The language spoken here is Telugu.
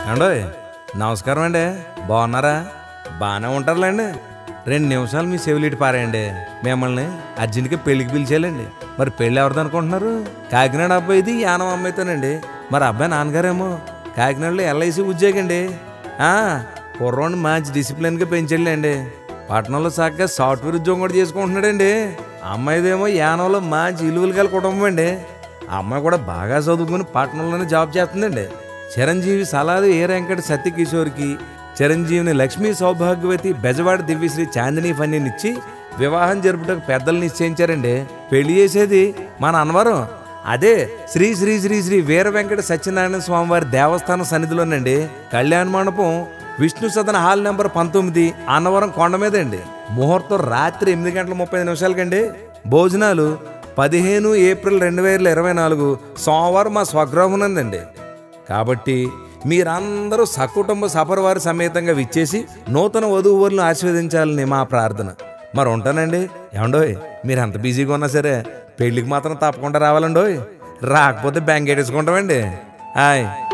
ఏమండోయ్ నమస్కారం అండి బాగున్నారా బాగానే ఉంటారులేండి రెండు నిమిషాలు మీ చెవిలిటి పారేయండి మిమ్మల్ని అర్జెంట్గా పెళ్లికి పిలిచేయాలండి మరి పెళ్ళి ఎవరిది అనుకుంటున్నారు కాకినాడ అబ్బాయిది యానం అమ్మాయితోనండి మరి అబ్బాయి నాన్నగారేమో కాకినాడలో ఎల్ఐసి ఉద్యోగండి ఆ, కుర్రోడిని మంచి డిసిప్లిన్గా పెంచాడండి పట్టణంలో చక్కగా సాఫ్ట్వేర్ ఉద్యోగం కూడా చేసుకుంటున్నాడండి అమ్మాయిదేమో యానంలో మంచి ఇలువలు గల కుటుంబం అండి ఆ అమ్మాయి కూడా బాగా చదువుకుని పట్టణంలోనే జాబ్ చేస్తుందండి చిరంజీవి సలాది ఏ వెంకట సత్యకిషోర్కి చిరంజీవిని లక్ష్మీ సౌభాగ్యవతి బెజవాడ దివ్యశ్రీ చాందిని ఫన్నీనిచ్చి వివాహం జరుపుటకు పెద్దలు నిశ్చయించారండి పెళ్లి చేసేది మన అన్వరం అదే శ్రీ శ్రీ శ్రీ శ్రీ వీర వెంకట సత్యనారాయణ స్వామివారి దేవస్థానం సన్నిధిలోనండి కళ్యాణ మండపం విష్ణు సదన హాల్ నెంబర్ పంతొమ్మిది అన్నవరం కొండ మీద అండి ముహూర్తం రాత్రి ఎనిమిది గంటల ముప్పై నిమిషాలకండి భోజనాలు పదిహేను ఏప్రిల్ రెండు వేల ఇరవై నాలుగు సోమవారం మా స్వగృహం ఉందండి కాబట్టి మీరందరూ సకుటుంబ సపరివారి సమేతంగా విచ్చేసి నూతన వధువులను ఆశీర్వదించాలని మా ప్రార్థన మరి ఉంటానండి ఏమండోయ్ మీరు ఎంత బిజీగా ఉన్నా సరే పెళ్ళికి మాత్రం తప్పకుండా రావాలండోయ్ రాకపోతే బ్యాంక్ ఎట్టేసుకుంటామండి హాయ్